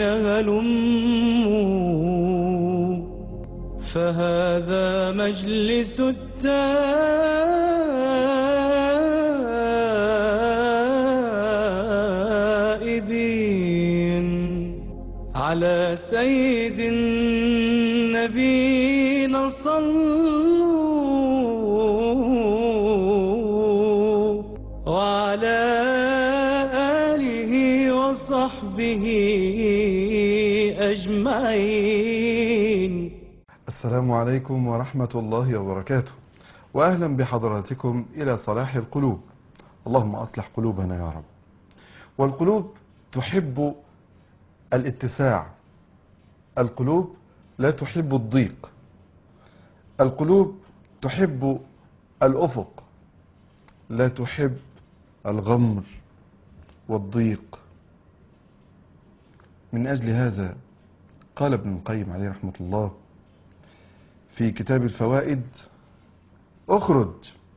هلموا فهذا مجلس التائبين على سيد النبينا صلوا وعلى آله وصحبه أجمعين السلام عليكم ورحمة الله وبركاته وأهلا بحضراتكم إلى صلاح القلوب اللهم أصلح قلوبنا يا رب والقلوب تحب الاتساع القلوب لا تحب الضيق القلوب تحب الأفق لا تحب الغمر والضيق من أجل هذا قال ابن القيم عليه رحمة الله في كتاب الفوائد اخرج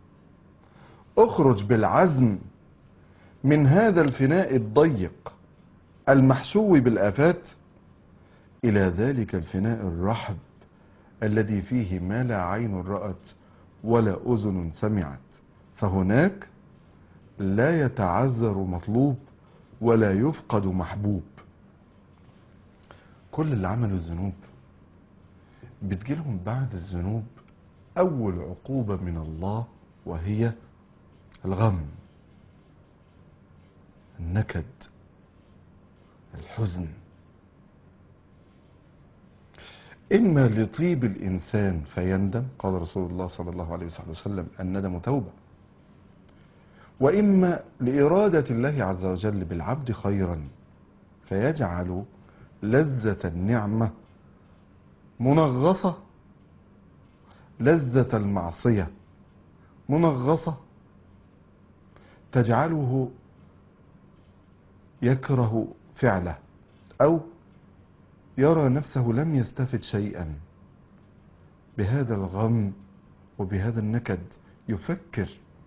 اخرج بالعزم من هذا الفناء الضيق المحشو بالآفات إلى ذلك الفناء الرحب الذي فيه ما لا عين رأت ولا أذن سمعت فهناك لا يتعذر مطلوب ولا يفقد محبوب كل اللي عملوا الذنوب بتجيلهم بعد الذنوب أول عقوبة من الله وهي الغم النكد الحزن إما لطيب الإنسان فيندم قال رسول الله صلى الله عليه وسلم الندم توبة وإما لإرادة الله عز وجل بالعبد خيرا فيجعل لذة النعمة منغصة لذة المعصية منغصة تجعله يكره فعله أو يرى نفسه لم يستفد شيئا بهذا الغم وبهذا النكد يفكر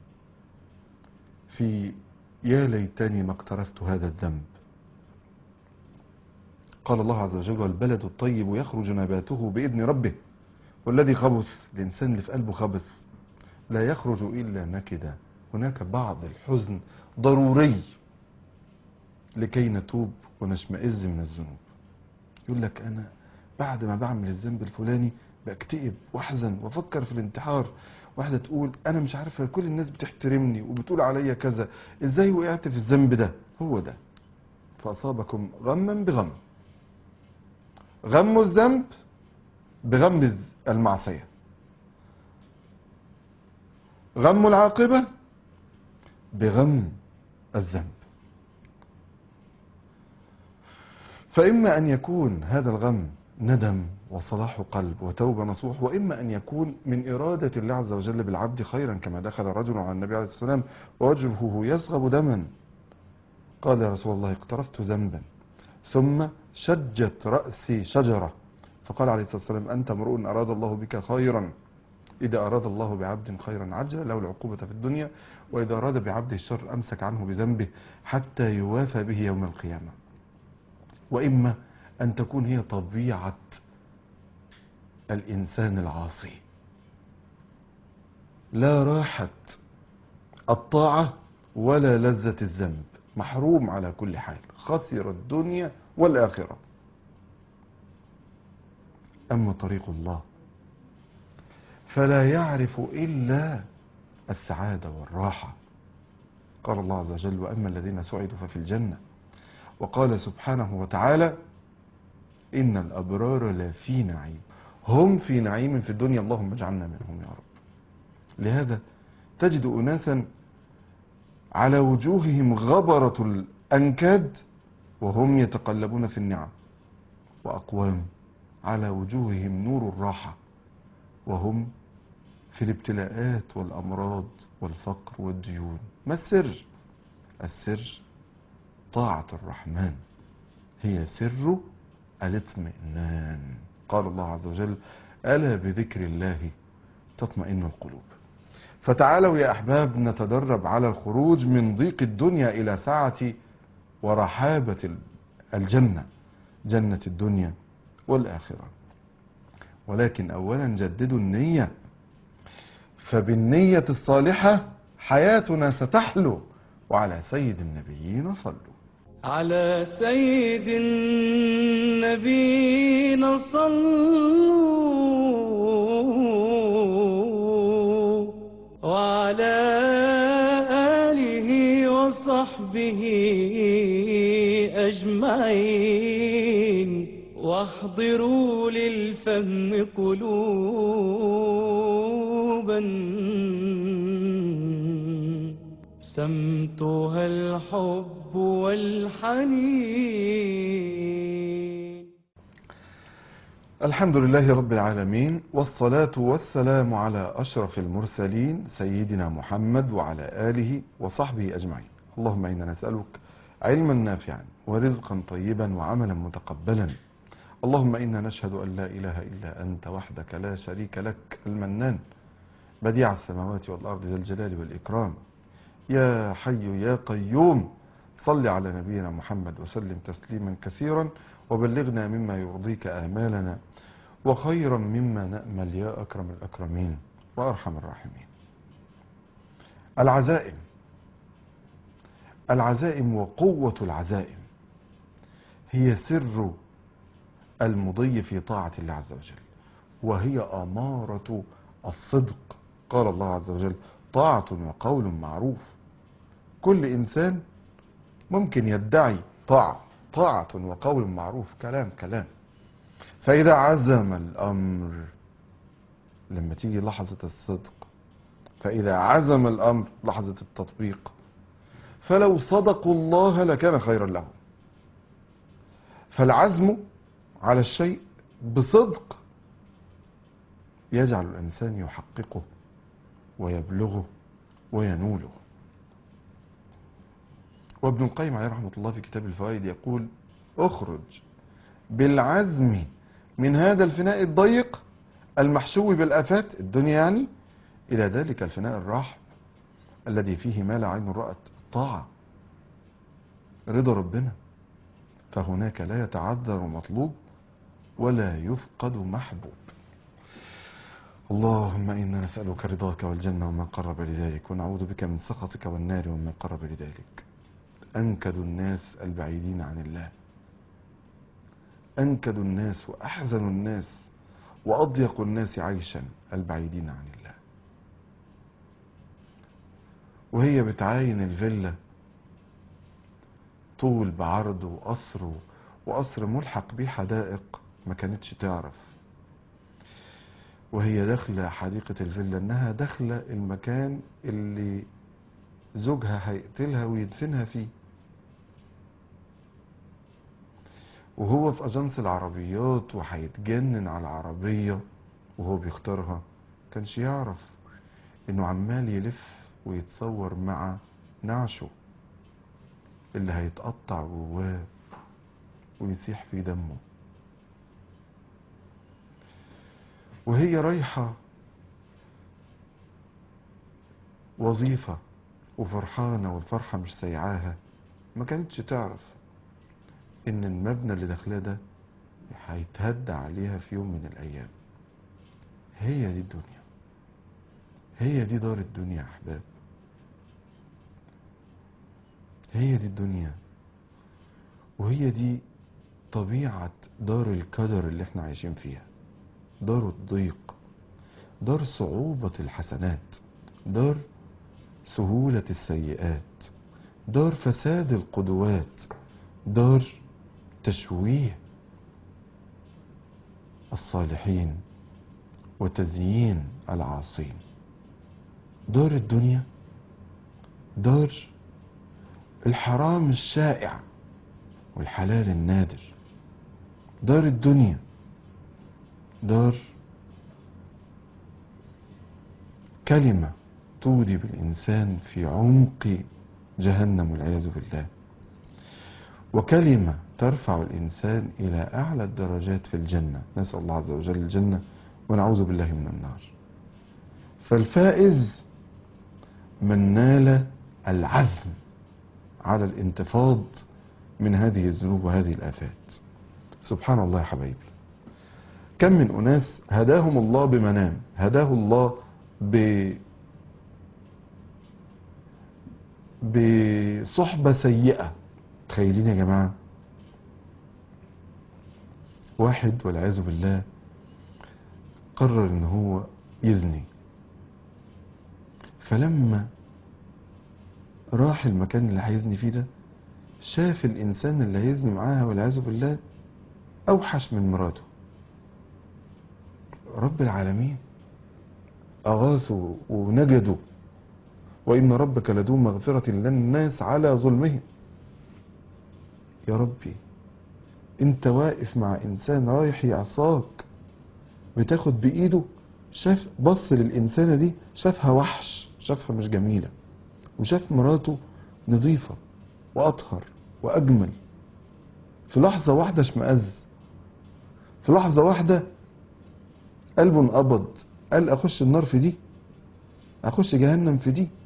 في يا ليتني ما اقترفت هذا الذنب قال الله عز وجل والبلد الطيب يخرج نباته بإذن ربه والذي خبث الإنسان اللي في قلبه خبث لا يخرج إلا نكدا هناك بعض الحزن ضروري لكي نتوب ونشمئز من الذنوب يقول لك أنا بعد ما بعمل الذنب الفلاني بكتئب واحزن وافكر في الانتحار واحدة تقول أنا مش عارفة كل الناس بتحترمني وبتقول عليا كذا إزاي وقعت في الذنب ده هو ده فأصابكم غما بغم غم الذنب بغم المعصية غم العاقبة بغم الذنب فإما أن يكون هذا الغم ندم وصلاح قلب وتوبة نصوح وإما أن يكون من إرادة الله عز وجل بالعبد خيرا كما دخل رجل على النبي عليه الصلاة والسلام ووجهه يصغب دما قال يا رسول الله اقترفت ذنبا ثم شجت رأسي شجرة فقال عليه الصلاة والسلام أنت امرؤ أراد الله بك خيرا إذا أراد الله بعبد خيرا عجل له العقوبة في الدنيا وإذا أراد بعبده الشر أمسك عنه بذنبه حتى يوافى به يوم القيامة وإما أن تكون هي طبيعة الإنسان العاصي لا راحة الطاعة ولا لذة الذنب محروم على كل حال خسر الدنيا والآخرة أما طريق الله فلا يعرف إلا السعادة والراحة قال الله عز وجل وأما الذين سعدوا ففي الجنة وقال سبحانه وتعالى إن الأبرار لفي نعيم هم في نعيم في الدنيا اللهم اجعلنا منهم يا رب لهذا تجد أناسا على وجوههم غبرة الأنكاد وهم يتقلبون في النعم وأقوام على وجوههم نور الراحة وهم في الابتلاءات والأمراض والفقر والديون ما السر؟ السر طاعة الرحمن هي سر الاطمئنان قال الله عز وجل ألا بذكر الله تطمئن القلوب فتعالوا يا أحباب نتدرب على الخروج من ضيق الدنيا إلى سعة ورحابة الجنة جنة الدنيا والآخرة ولكن أولا جددوا النية فبالنية الصالحة حياتنا ستحلو وعلى سيد النبيين صلوا على سيد النبينا صلوا وعلى آله وصحبه أجمعين واحضروا للفهم قلوبا سمتها الحب والحنين الحمد لله رب العالمين والصلاة والسلام على أشرف المرسلين سيدنا محمد وعلى آله وصحبه أجمعين اللهم إنا نسألك علما نافعا ورزقا طيبا وعملا متقبلا اللهم إنا نشهد أن لا إله إلا أنت وحدك لا شريك لك المنان بديع السماوات والأرض ذا الجلال والإكرام يا حي يا قيوم صل على نبينا محمد وسلم تسليما كثيرا وبلغنا مما يرضيك آمالنا وخيرا مما نأمل يا أكرم الأكرمين وأرحم الراحمين العزائم العزائم وقوة العزائم هي سر المضي في طاعة الله عز وجل وهي أمارة الصدق قال الله عز وجل طاعة وقول معروف كل إنسان ممكن يدعي طاعة طاعة وقول معروف كلام كلام فإذا عزم الأمر لما تيجي لحظة الصدق فإذا عزم الأمر لحظة التطبيق فلو صدقوا الله لكان خيرا لهم فالعزم على الشيء بصدق يجعل الإنسان يحققه ويبلغه وينوله وابن القيم عليه رحمة الله في كتاب الفوائد يقول اخرج بالعزم من هذا الفناء الضيق المحشو بالآفات الدنيا يعني إلى ذلك الفناء الراحب الذي فيه ما لا عين رأت الطاعة رضا ربنا فهناك لا يتعذر مطلوب ولا يفقد محبوب اللهم إنا نسألك رضاك والجنة وما قرب لذلك ونعوذ بك من سخطك والنار وما قرب لذلك أنكد الناس البعيدين عن الله أنكد الناس وأحزن الناس وأضيق الناس عيشا البعيدين عن الله وهي بتعاين الفيلا طول بعرض وقصر وقصر ملحق بيه حدائق ما كانتش تعرف وهي داخلة حديقة الفيلا انها داخلة المكان اللي زوجها هيقتلها ويدفنها فيه وهو في اجنس العربيات وهيتجنن على العربية وهو بيختارها كانش يعرف انه عمال يلف ويتصور مع نعشه اللي هيتقطع جواه ويسيح في دمه وهي رايحة وظيفة وفرحانة والفرحة مش سايعاها ما كانتش تعرف ان المبنى اللي داخلاه ده هيتهدى عليها في يوم من الايام هي دي الدنيا هي دي دار الدنيا يا احباب هي دي الدنيا وهي دي طبيعة دار الكدر اللي احنا عايشين فيها دار الضيق دار صعوبة الحسنات دار سهولة السيئات دار فساد القدوات دار تشويه الصالحين وتزيين العاصين دار الدنيا دار الحرام الشائع والحلال النادر دار الدنيا دار كلمة تودي بالإنسان في عمق جهنم والعياذ بالله وكلمة ترفع الإنسان إلى أعلى الدرجات في الجنة نسأل الله عز وجل الجنة ونعوذ بالله من النار فالفائز من نال العزم على الانتفاض من هذه الذنوب وهذه الآفات سبحان الله يا حبايبي كم من أناس هداهم الله بمنام هداه الله ب بصحبة سيئة تخيلين يا جماعة واحد والعياذ بالله قرر ان هو يزني فلما راح المكان اللي هيزني فيه ده شاف الانسان اللي هيزني معاها والعياذ بالله اوحش من مراته رب العالمين اغاثوا ونجدوا وان ربك لذو مغفرة للناس على ظلمهم يا ربي انت واقف مع انسان رايح يعصاك بتاخد بايده شاف بص للانسانه دي شافها وحش شافها مش جميله وشاف مراته نظيفه واطهر واجمل في لحظه واحده اشمئز في لحظه واحده قلبه انقبض قال اخش النار في دي اخش جهنم في دي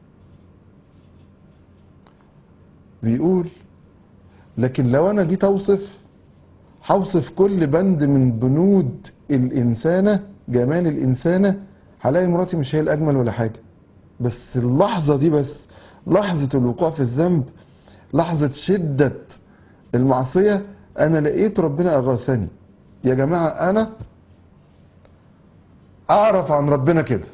بيقول لكن لو انا جيت اوصف هوصف كل بند من بنود الانسانه جمال الانسانه هلاقي مراتي مش هي الاجمل ولا حاجه بس اللحظه دي بس لحظه الوقوع في الذنب لحظه شده المعصيه انا لقيت ربنا اغاثني يا جماعه انا اعرف عن ربنا كده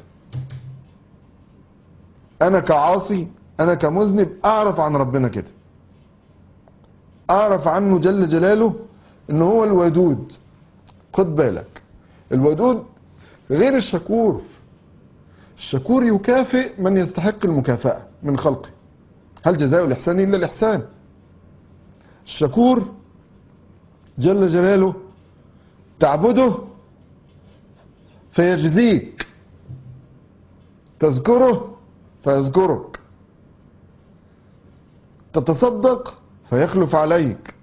انا كعاصي انا كمذنب اعرف عن ربنا كده اعرف عنه جل جلاله ان هو الودود خد بالك الودود غير الشكور الشكور يكافئ من يستحق المكافأة من خلقه هل جزاء الإحسان إلا الإحسان الشكور جل جلاله تعبده فيجزيك تذكره فيذكرك تتصدق فيخلف عليك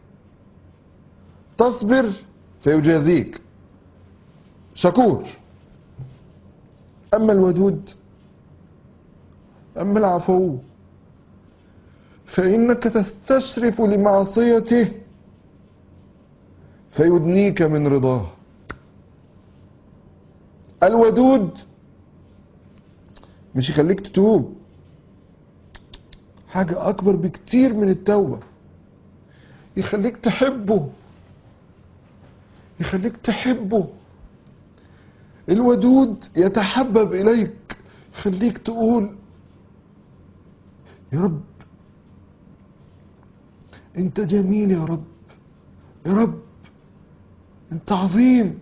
تصبر فيجازيك شكور أما الودود أما العفو فإنك تستشرف لمعصيته فيدنيك من رضاه الودود مش يخليك تتوب حاجة أكبر بكتير من التوبة يخليك تحبه يخليك تحبه الودود يتحبب إليك يخليك تقول يا رب انت جميل يا رب يا رب انت عظيم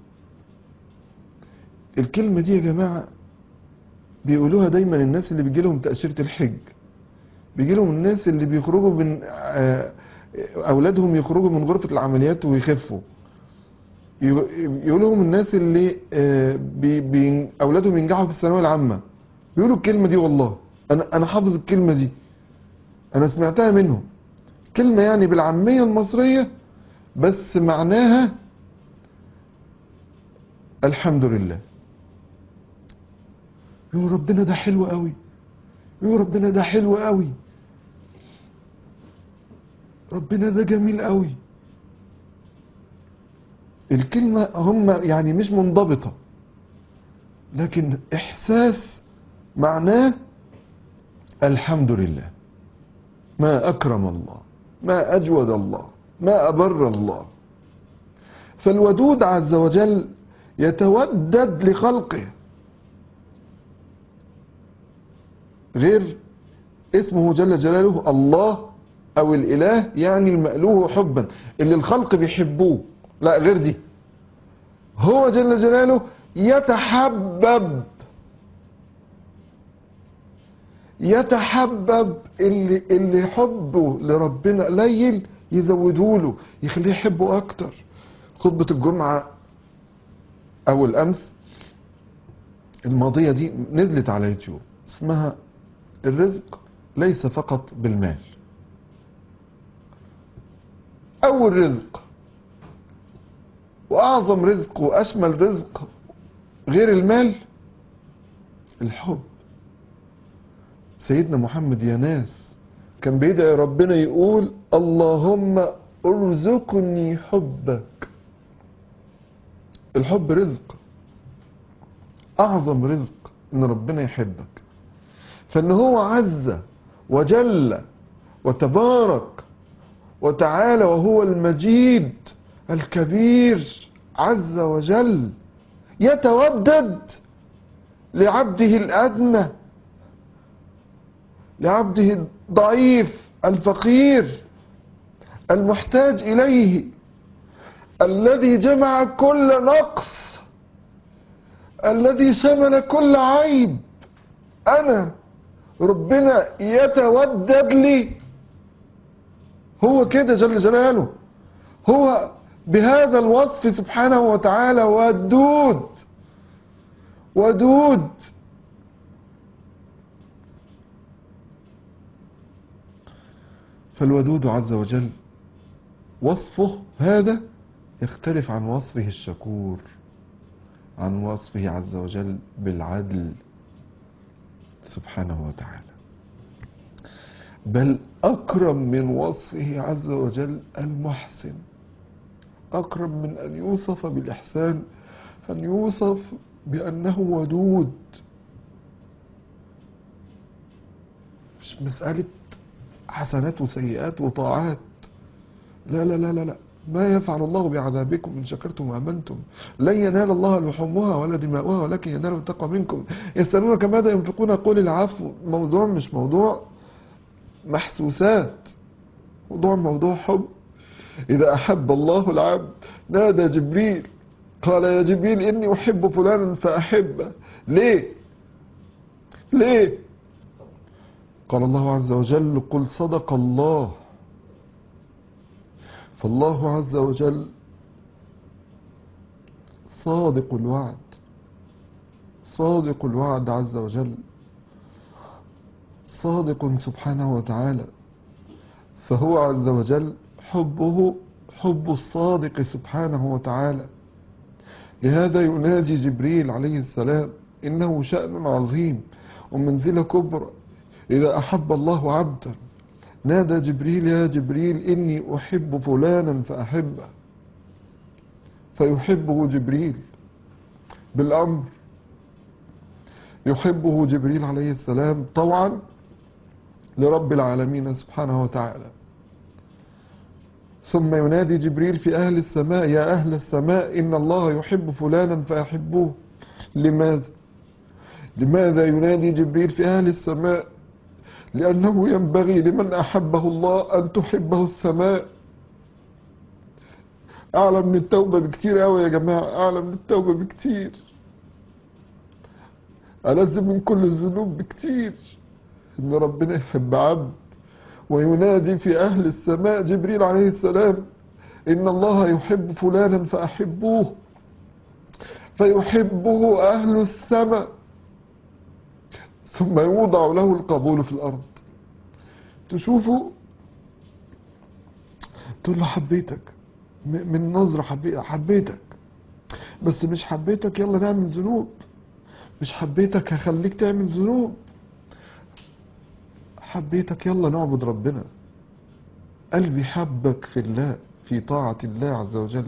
الكلمة دي يا جماعة بيقولوها دايما الناس اللي بيجي لهم تأشيرة الحج بيجي لهم الناس اللي بيخرجوا من آه، أولادهم يخرجوا من غرفة العمليات ويخفوا يقول لهم الناس اللي آه، بي بي أولادهم ينجحوا في الثانوية العامة بيقولوا الكلمة دي والله أنا أنا حافظ الكلمة دي أنا سمعتها منهم كلمة يعني بالعامية المصرية بس معناها الحمد لله يقول ربنا ده حلو قوي يقول ربنا ده حلو قوي ربنا ده جميل قوي الكلمة هم يعني مش منضبطة لكن إحساس معناه الحمد لله ما أكرم الله ما أجود الله ما أبر الله فالودود عز وجل يتودد لخلقه غير اسمه جل جلاله الله او الاله يعني المألوه حبا اللي الخلق بيحبوه لا غير دي هو جل جلاله يتحبب يتحبب اللي اللي حبه لربنا قليل يزودوا له يخليه يحبه اكتر خطبة الجمعة اول امس الماضية دي نزلت على يوتيوب اسمها الرزق ليس فقط بالمال اول رزق واعظم رزق واشمل رزق غير المال الحب سيدنا محمد يا ناس كان بيدعي ربنا يقول اللهم ارزقني حبك الحب رزق اعظم رزق ان ربنا يحبك فان هو عز وجل وتبارك وتعالى وهو المجيد الكبير عز وجل يتودد لعبده الادنى لعبده الضعيف الفقير المحتاج اليه الذي جمع كل نقص الذي شمل كل عيب انا ربنا يتودد لي هو كده جل جلاله هو بهذا الوصف سبحانه وتعالى ودود ودود فالودود عز وجل وصفه هذا يختلف عن وصفه الشكور عن وصفه عز وجل بالعدل سبحانه وتعالى بل أكرم من وصفه عز وجل المحسن أكرم من أن يوصف بالإحسان أن يوصف بأنه ودود مش مسألة حسنات وسيئات وطاعات لا لا لا لا لا ما يفعل الله بعذابكم إن شكرتم وآمنتم لن ينال الله لحومها ولا دماؤها ولكن ينال التقوى منكم يسألونك ماذا ينفقون قول العفو موضوع مش موضوع محسوسات موضوع موضوع حب إذا أحب الله العبد نادى جبريل قال يا جبريل إني أحب فلانا فأحبه ليه ليه قال الله عز وجل قل صدق الله فالله عز وجل صادق الوعد صادق الوعد عز وجل صادق سبحانه وتعالى فهو عز وجل حبه حب الصادق سبحانه وتعالى لهذا ينادي جبريل عليه السلام إنه شأن عظيم ومنزلة كبرى إذا أحب الله عبدا نادى جبريل يا جبريل إني أحب فلانا فأحبه فيحبه جبريل بالأمر يحبه جبريل عليه السلام طوعا لرب العالمين سبحانه وتعالى ثم ينادي جبريل في أهل السماء يا أهل السماء إن الله يحب فلانا فأحبوه لماذا لماذا ينادي جبريل في أهل السماء لأنه ينبغي لمن أحبه الله أن تحبه السماء أعلى من التوبة بكتير أوي يا جماعة أعلى من التوبة بكتير ألذ من كل الذنوب بكتير إن ربنا يحب عبد وينادي في أهل السماء جبريل عليه السلام إن الله يحب فلانا فأحبوه فيحبه أهل السماء ثم يوضع له القبول في الأرض تشوفوا تقول له حبيتك م- من نظرة حبي- حبيتك بس مش حبيتك يلا نعمل ذنوب مش حبيتك هخليك تعمل ذنوب حبيتك يلا نعبد ربنا قلبي حبك في الله في طاعة الله عز وجل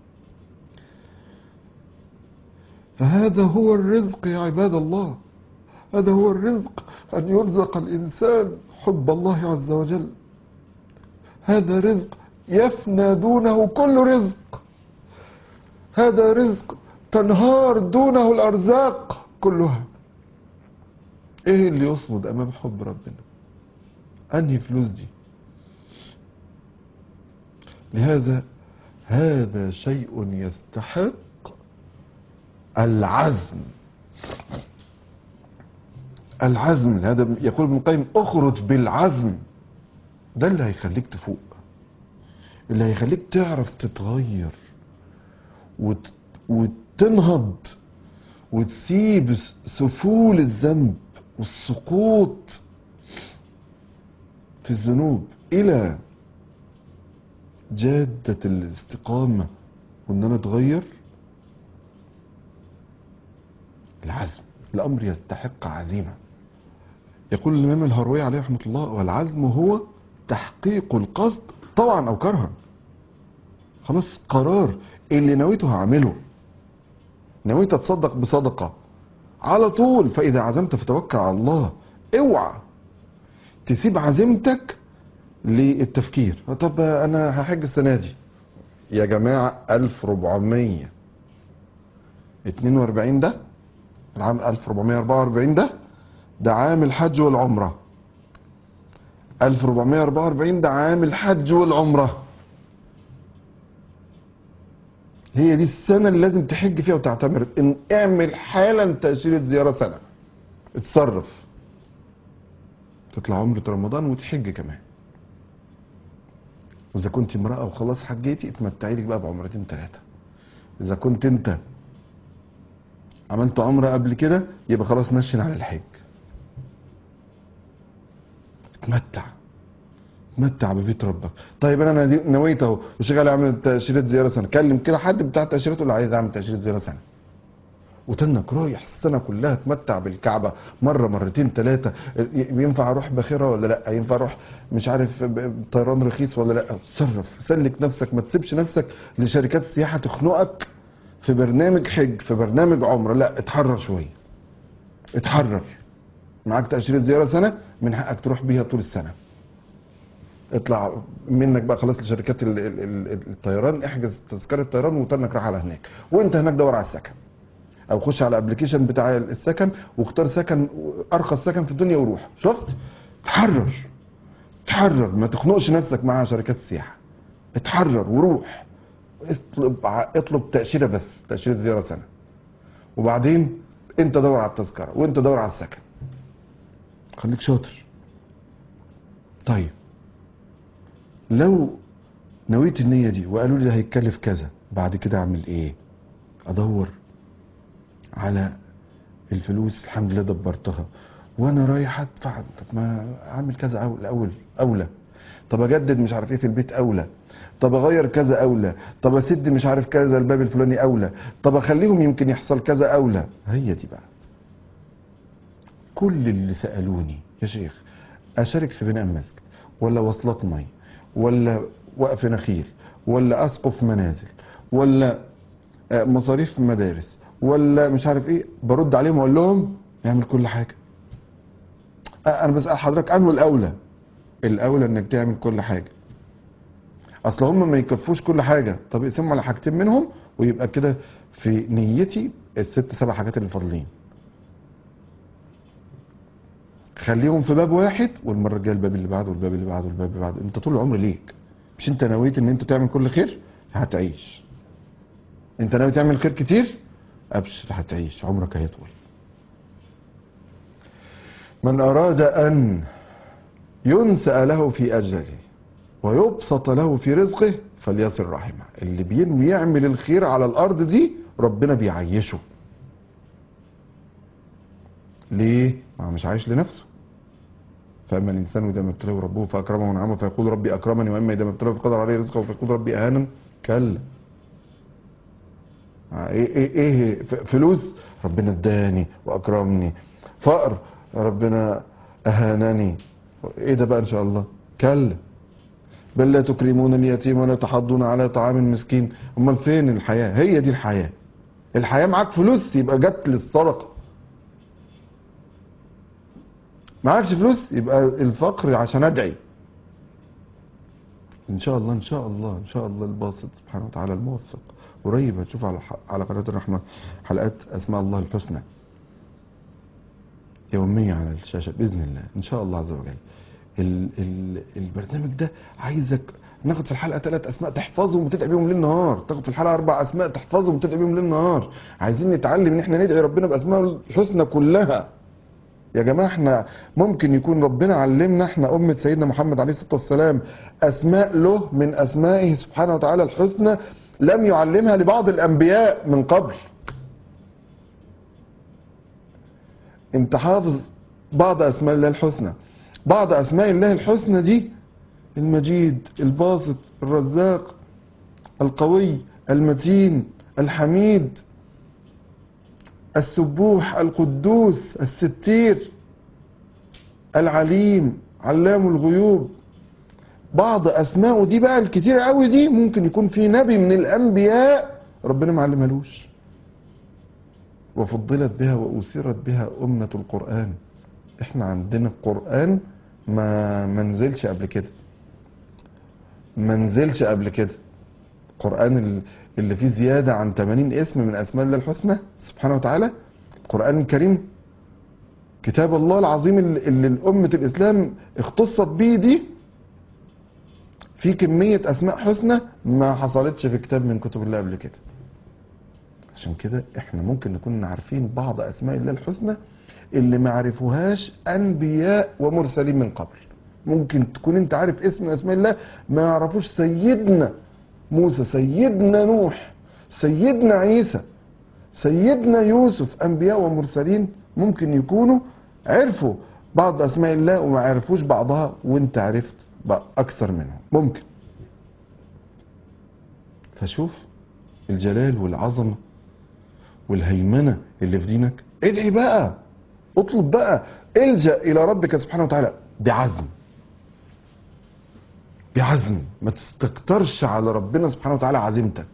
فهذا هو الرزق يا عباد الله هذا هو الرزق أن يرزق الإنسان حب الله عز وجل هذا رزق يفنى دونه كل رزق هذا رزق تنهار دونه الأرزاق كلها ايه اللي يصمد امام حب ربنا انهي فلوس دي لهذا هذا شيء يستحق العزم العزم هذا يقول ابن القيم اخرج بالعزم ده اللي هيخليك تفوق اللي هيخليك تعرف تتغير وت... وتنهض وتسيب سفول الذنب والسقوط في الذنوب الى جادة الاستقامة وان انا اتغير العزم الامر يستحق عزيمة يقول الامام الهروي عليه رحمة الله والعزم هو تحقيق القصد طوعا او كرها خلاص قرار اللي نويته هعمله نويت اتصدق بصدقة على طول فإذا عزمت فتوكل على الله اوعى تسيب عزيمتك للتفكير طب انا هحج السنة دي يا جماعة 1442 ده العام 1444 ده ده عام الحج والعمرة 1444 ده عام الحج والعمرة هي دي السنة اللي لازم تحج فيها وتعتمر ان اعمل حالا تأشيرة زيارة سنة اتصرف تطلع عمرة رمضان وتحج كمان واذا كنت امرأة وخلاص حجيتي اتمتعي لك بقى بعمرتين ثلاثة اذا كنت انت عملت عمرة قبل كده يبقى خلاص نشن على الحج اتمتع اتمتع ببيت ربك طيب انا دي- نويت اهو وشغال اعمل تاشيره زياره سنه كلم كده حد بتاع تاشيرات قول له عايز اعمل تاشيره زياره سنه وتنك رايح السنه كلها اتمتع بالكعبه مره مرتين ثلاثه ينفع اروح باخره ولا لا ينفع اروح مش عارف ب- طيران رخيص ولا لا تصرف سلك نفسك ما تسيبش نفسك لشركات السياحه تخنقك في برنامج حج في برنامج عمره لا اتحرر شويه اتحرر معاك تاشيره زياره سنه من حقك تروح بيها طول السنه اطلع منك بقى خلاص لشركات ال- ال- ال- الطيران احجز تذكره طيران وتنك راح على هناك وانت هناك دور على السكن او خش على الابلكيشن بتاع السكن واختار سكن ارخص سكن في الدنيا وروح شفت اتحرر اتحرر ما تخنقش نفسك مع شركات السياحه اتحرر وروح اطلب ع- اطلب تاشيره بس تاشيره زياره سنه وبعدين انت دور على التذكره وانت دور على السكن خليك شاطر طيب لو نويت النية دي وقالوا لي ده هيتكلف كذا بعد كده اعمل ايه ادور على الفلوس الحمد لله دبرتها وانا رايح ادفع طب ما اعمل كذا اول اول اولى طب اجدد مش عارف ايه في البيت اولى طب اغير كذا اولى طب اسد مش عارف كذا الباب الفلاني اولى طب اخليهم يمكن يحصل كذا اولى هي دي بقى كل اللي سالوني يا شيخ اشارك في بناء مسجد ولا وصلات مي ولا وقف نخيل ولا اسقف منازل ولا آه، مصاريف مدارس ولا مش عارف ايه برد عليهم واقول لهم اعمل كل حاجه آه، انا بسال حضرتك انه الاولى الاولى انك تعمل كل حاجه اصل هم ما يكفوش كل حاجه طب اقسمهم على حاجتين منهم ويبقى كده في نيتي الست سبع حاجات اللي فاضلين خليهم في باب واحد والمره الجايه الباب اللي بعده والباب اللي بعده والباب اللي بعده انت طول العمر ليك مش انت نويت ان انت تعمل كل خير هتعيش انت ناوي تعمل خير كتير ابشر هتعيش عمرك هيطول من اراد ان ينسأ له في اجله ويبسط له في رزقه فليصل رحمه اللي بينوي يعمل الخير على الارض دي ربنا بيعيشه ليه ما هو مش عايش لنفسه فاما الانسان اذا ما ابتلاه ربه فاكرمه ونعمه فيقول ربي اكرمني واما اذا ما ابتلاه فقدر عليه رزقه فيقول ربي اهانا كلا ايه ايه ايه ف- فلوس ربنا اداني واكرمني فقر ربنا اهانني ايه ده بقى ان شاء الله كلا بل لا تكرمون اليتيم ولا تحضون على طعام المسكين امال فين الحياه هي دي الحياه الحياه معاك فلوس يبقى جت للصدقه معكش فلوس يبقى الفقر عشان ادعي ان شاء الله ان شاء الله ان شاء الله الباسط سبحانه وتعالى الموفق قريب هتشوف على ح- على قناه الرحمه حلقات اسماء الله الحسنى يوميا على الشاشه باذن الله ان شاء الله عز وجل ال ال البرنامج ده عايزك ناخد في الحلقه ثلاث اسماء تحفظهم وتدعي بيهم ليل نهار تاخد في الحلقه اربع اسماء تحفظهم وتدعي بيهم ليل نهار عايزين نتعلم ان احنا ندعي ربنا باسماء الحسنى كلها يا جماعه احنا ممكن يكون ربنا علمنا احنا امه سيدنا محمد عليه الصلاه والسلام اسماء له من اسمائه سبحانه وتعالى الحسنى لم يعلمها لبعض الانبياء من قبل انت حافظ بعض اسماء الله الحسنى بعض اسماء الله الحسنى دي المجيد الباسط الرزاق القوي المتين الحميد السبوح القدوس الستير العليم علام الغيوب بعض اسمائه دي بقى الكتير قوي دي ممكن يكون في نبي من الانبياء ربنا ما علمهالوش وفضلت بها واثرت بها امه القران احنا عندنا القران ما منزلش قبل كده منزلش قبل كده القران ال- اللي فيه زياده عن 80 اسم من اسماء الله الحسنى سبحانه وتعالى القران الكريم كتاب الله العظيم اللي اللي الأمة الإسلام اختصت بيه دي في كمية أسماء حسنى ما حصلتش في كتاب من كتب الله قبل كده عشان كده احنا ممكن نكون عارفين بعض أسماء الله الحسنى اللي ما عرفوهاش أنبياء ومرسلين من قبل ممكن تكون انت عارف اسم من أسماء الله ما يعرفوش سيدنا موسى سيدنا نوح سيدنا عيسى سيدنا يوسف انبياء ومرسلين ممكن يكونوا عرفوا بعض اسماء الله وما عرفوش بعضها وانت عرفت بقى اكثر منهم ممكن فشوف الجلال والعظمه والهيمنه اللي في دينك ادعي بقى اطلب بقى الجا الى ربك سبحانه وتعالى بعزم بعزم ما تستكترش على ربنا سبحانه وتعالى عزيمتك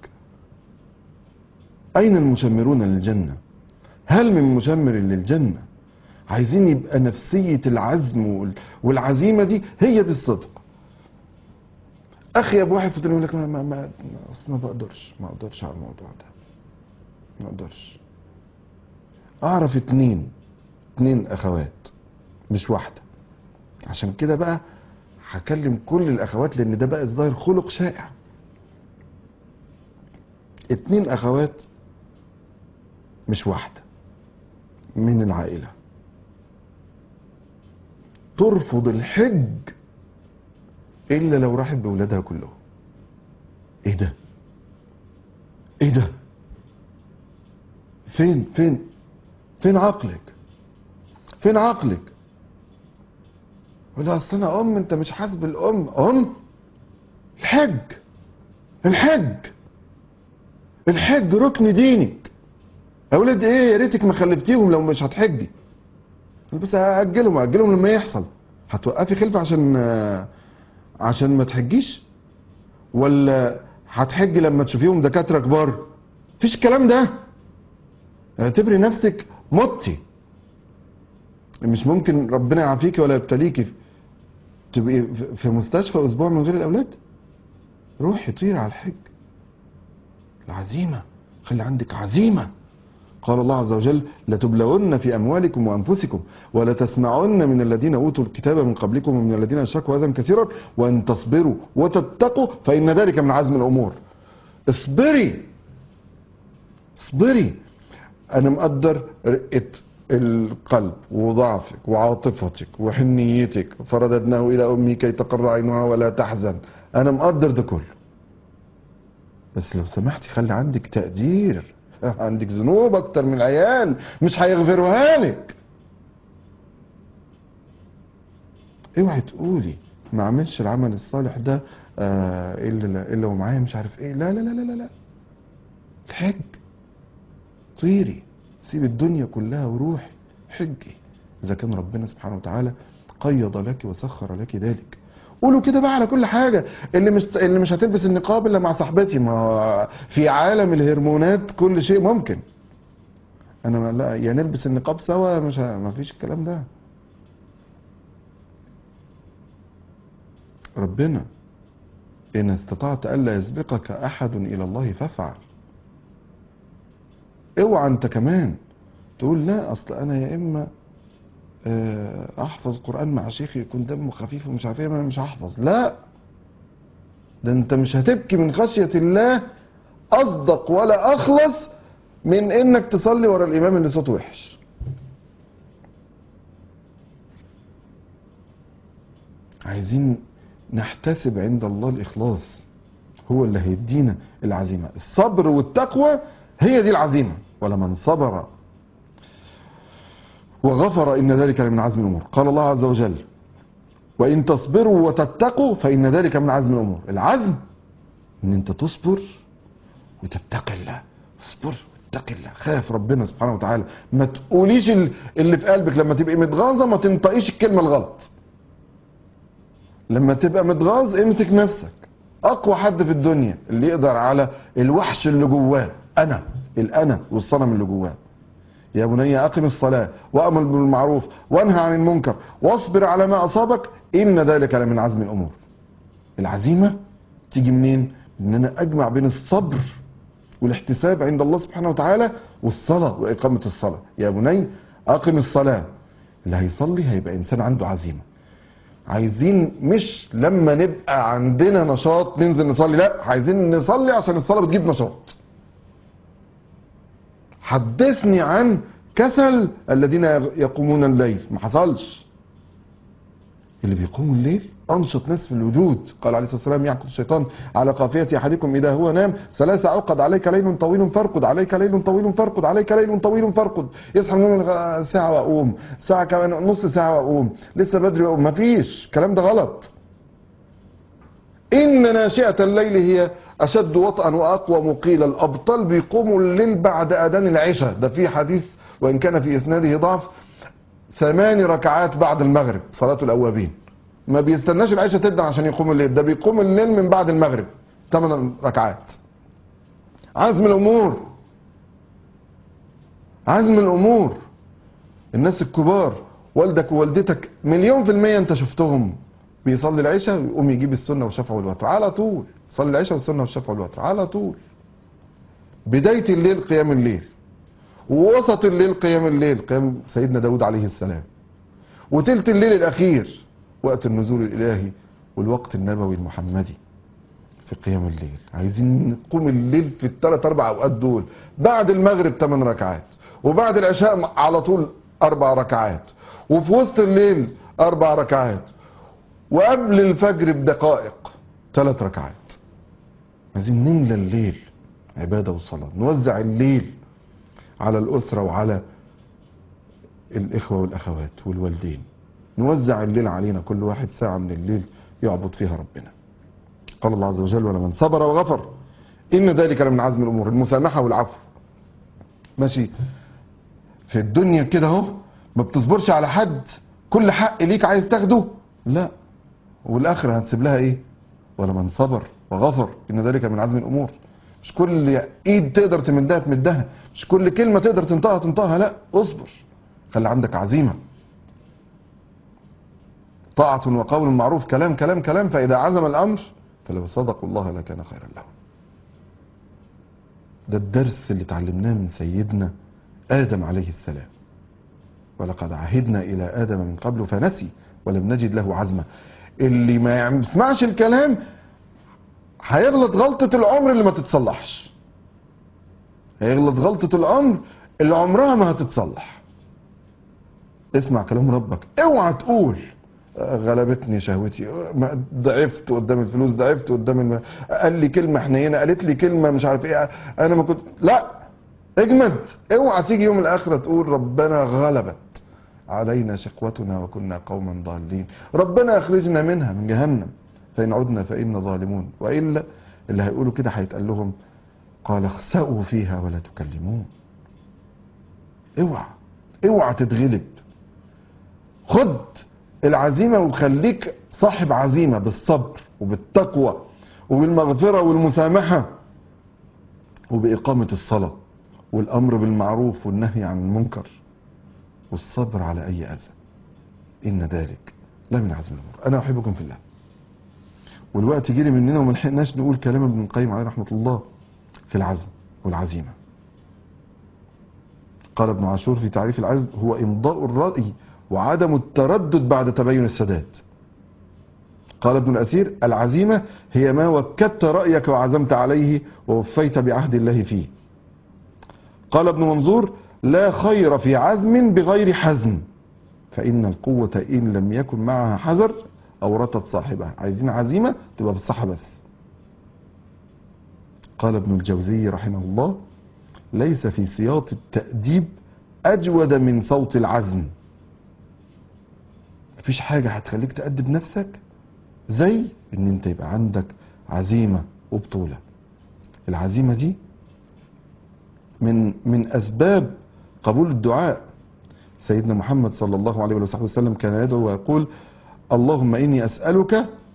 أين المشمرون للجنة؟ هل من مشمر للجنة؟ عايزين يبقى نفسية العزم وال- والعزيمة دي هي دي الصدق. أخي أبو واحد في الدنيا يقول لك ما ما ما أصل ما بقدرش ما أقدرش على الموضوع ده. ما أقدرش. أعرف اتنين اتنين أخوات مش واحدة. عشان كده بقى هكلم كل الأخوات لأن ده بقى الظاهر خلق شائع. اتنين اخوات مش واحدة من العائلة ترفض الحج الا لو راحت باولادها كلهم ايه ده ايه ده فين فين فين عقلك فين عقلك ولا اصل انا ام انت مش حاسب الام ام الحج الحج الحج ركن دينك اولاد ايه يا ريتك ما خلفتيهم لو مش هتحجي بس هاجلهم هاجلهم لما يحصل هتوقفي خلفه عشان آه، عشان ما تحجيش ولا هتحجي لما تشوفيهم دكاتره كبار مفيش الكلام ده اعتبري نفسك متي مش ممكن ربنا يعافيكي ولا يبتليكي تبقي في- في مستشفى اسبوع من غير الاولاد روحي طيري على الحج العزيمة خلي عندك عزيمة قال الله عز وجل لتبلون في أموالكم وأنفسكم ولتسمعن من الذين أوتوا الكتاب من قبلكم ومن الذين أشركوا أذى كثيرا وأن تصبروا وتتقوا فإن ذلك من عزم الأمور اصبري اصبري أنا مقدر رقة القلب وضعفك وعاطفتك وحنيتك فرددناه إلى أمي كي تقر عينها ولا تحزن أنا مقدر ده كله بس لو سمحتي خلي عندك تقدير عندك ذنوب اكتر من العيال مش هيغفروها لك اوعي تقولي ما اعملش العمل الصالح ده آه الا الا ومعايا مش عارف ايه لا لا لا لا لا, لا. الحج طيري سيب الدنيا كلها وروحي حجي اذا كان ربنا سبحانه وتعالى قيض لك وسخر لك ذلك قولوا كده بقى على كل حاجه اللي مش اللي مش هتلبس النقاب الا مع صاحبتي ما هو في عالم الهرمونات كل شيء ممكن انا ما لا يا نلبس النقاب سوا مش ه- ما فيش الكلام ده ربنا ان استطعت الا يسبقك احد الى الله فافعل اوعى انت كمان تقول لا اصل انا يا اما آه، احفظ قران مع شيخي يكون دمه خفيف ومش عارف ايه ما انا مش هحفظ لا ده انت مش هتبكي من خشيه الله اصدق ولا اخلص من انك تصلي ورا الامام اللي صوته وحش عايزين نحتسب عند الله الاخلاص هو اللي هيدينا العزيمه الصبر والتقوى هي دي العزيمه ولمن صبر وغفر إن ذلك لمن عزم الأمور قال الله عز وجل وإن تصبروا وتتقوا فإن ذلك من عزم الأمور العزم إن أنت تصبر وتتقي الله اصبر واتقي الله خاف ربنا سبحانه وتعالى ما تقوليش ال- اللي في قلبك لما تبقي متغاظة ما تنطقيش الكلمة الغلط لما تبقى متغاظ امسك نفسك اقوى حد في الدنيا اللي يقدر على الوحش اللي جواه انا الانا والصنم اللي جواه يا بني اقم الصلاه وامر بالمعروف وانهى عن المنكر واصبر على ما اصابك ان ذلك لمن عزم الامور العزيمه تيجي منين ان انا اجمع بين الصبر والاحتساب عند الله سبحانه وتعالى والصلاه واقامه الصلاه يا بني اقم الصلاه اللي هيصلي هيبقى انسان عنده عزيمه عايزين مش لما نبقى عندنا نشاط ننزل نصلي لا عايزين نصلي عشان الصلاه بتجيب نشاط حدثني عن كسل الذين يقومون الليل ما حصلش اللي بيقوموا الليل انشط ناس في الوجود قال عليه الصلاه والسلام يعقد الشيطان على قافيه احدكم اذا هو نام ثلاث عقد عليك ليل طويل فارقد عليك ليل طويل فارقد عليك ليل طويل فارقد يصحى من النوم الغ- ساعه واقوم ساعه كمان نص ساعه واقوم لسه بدري واقوم مفيش الكلام ده غلط ان ناشئه الليل هي اشد وطئا واقوى مقيلا الابطال بيقوموا الليل بعد اذان العشاء ده في حديث وان كان في اسناده ضعف ثمان ركعات بعد المغرب صلاه الاوابين ما بيستناش العشاء تدن عشان يقوم الليل ده بيقوم الليل من بعد المغرب ثمان ركعات عزم الامور عزم الامور الناس الكبار والدك ووالدتك مليون في المية انت شفتهم بيصلي العشاء ويقوم يجيب السنة والشفع والوتر على طول صلي العشاء والسنة والشفع والوتر على طول بداية الليل قيام الليل ووسط الليل قيام الليل قيام سيدنا داود عليه السلام وتلت الليل الأخير وقت النزول الإلهي والوقت النبوي المحمدي في قيام الليل عايزين نقوم الليل في الثلاث اربع اوقات دول بعد المغرب 8 ركعات وبعد العشاء على طول اربع ركعات وفي وسط الليل اربع ركعات وقبل الفجر بدقائق ثلاث ركعات عايزين نملى الليل عباده وصلاه نوزع الليل على الاسره وعلى الاخوه والاخوات والوالدين نوزع الليل علينا كل واحد ساعه من الليل يعبد فيها ربنا قال الله عز وجل ولمن صبر وغفر ان ذلك لمن عزم الامور المسامحه والعفو ماشي في الدنيا كده اهو ما بتصبرش على حد كل حق ليك عايز تاخده لا والاخره هتسيب لها ايه ولمن صبر وغفر ان ذلك من عزم الامور مش كل ايد تقدر تمدها تمدها مش كل كلمه تقدر تنطقها تنطقها لا اصبر خلي عندك عزيمه طاعة وقول معروف كلام كلام كلام فإذا عزم الأمر فلو صدقوا الله لكان خيرا لهم ده الدرس اللي اتعلمناه من سيدنا آدم عليه السلام ولقد عهدنا إلى آدم من قبل فنسي ولم نجد له عزمة اللي ما يسمعش الكلام هيغلط غلطة العمر اللي ما تتصلحش هيغلط غلطة العمر اللي عمرها ما هتتصلح اسمع كلام ربك اوعى تقول غلبتني شهوتي ما- ضعفت قدام الفلوس ضعفت قدام الم... قال لي كلمه حنينه قالت لي كلمه مش عارف ايه انا ما كنت لا اجمد اوعى تيجي يوم الاخره تقول ربنا غلبت علينا شقوتنا وكنا قوما ضالين ربنا اخرجنا منها من جهنم فان عدنا فانا ظالمون والا اللي هيقولوا كده هيتقال لهم قال اخسأوا فيها ولا تكلمون اوعى اوعى تتغلب خد العزيمة وخليك صاحب عزيمة بالصبر وبالتقوى وبالمغفرة والمسامحة وبإقامة الصلاة والأمر بالمعروف والنهي عن المنكر والصبر على أي أذى إن ذلك لا من عزم الأمور أنا أحبكم في الله والوقت جري مننا وما لحقناش نقول كلام ابن القيم عليه رحمة الله في العزم والعزيمة قال ابن عاشور في تعريف العزم هو إمضاء الرأي وعدم التردد بعد تبين السداد قال ابن الأسير العزيمة هي ما وكدت رأيك وعزمت عليه ووفيت بعهد الله فيه قال ابن منظور لا خير في عزم بغير حزم فإن القوة إن لم يكن معها حذر أورطت صاحبها عايزين عزيمة تبقى بالصحة بس قال ابن الجوزي رحمه الله ليس في سياط التأديب أجود من صوت العزم مفيش حاجة هتخليك تأدب نفسك زي ان انت يبقى عندك عزيمة وبطولة العزيمة دي من من اسباب قبول الدعاء سيدنا محمد صلى الله عليه وصحبه وسلم كان يدعو ويقول اللهم اني اسألك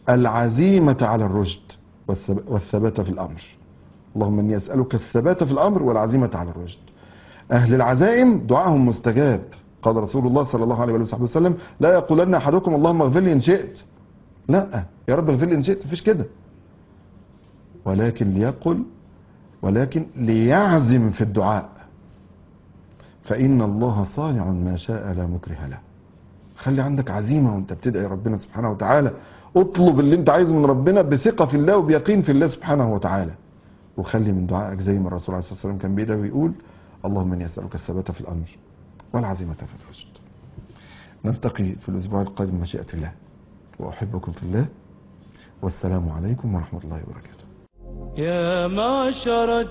العزيمة على الرشد والثب- والثبات في الأمر اللهم إني أسألك الثبات في الأمر والعزيمة على الرشد أهل العزائم دعاهم مستجاب قال رسول الله صلى الله عليه وصحبه وسلم لا يقولن أحدكم اللهم اغفر لي إن شئت لا يا رب اغفر لي إن شئت مفيش كده ولكن ليقل ولكن ليعزم في الدعاء فإن الله صانع ما شاء لا مكره له خلي عندك عزيمة وانت بتدعي ربنا سبحانه وتعالى اطلب اللي انت عايزه من ربنا بثقة في الله وبيقين في الله سبحانه وتعالى وخلي من دعائك زي ما الرسول عليه الصلاة والسلام كان بيدعي ويقول اللهم اني اسألك الثبات في الأمر والعزيمة في الرشد نلتقي في الأسبوع القادم مشيئة الله وأحبكم في الله والسلام عليكم ورحمة الله وبركاته يا معشر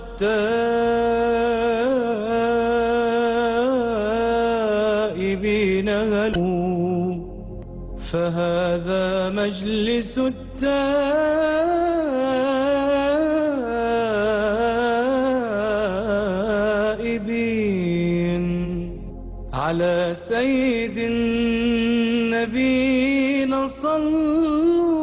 التائبين هلوا فهذا مجلس التائبين على سيد النبينا صلوا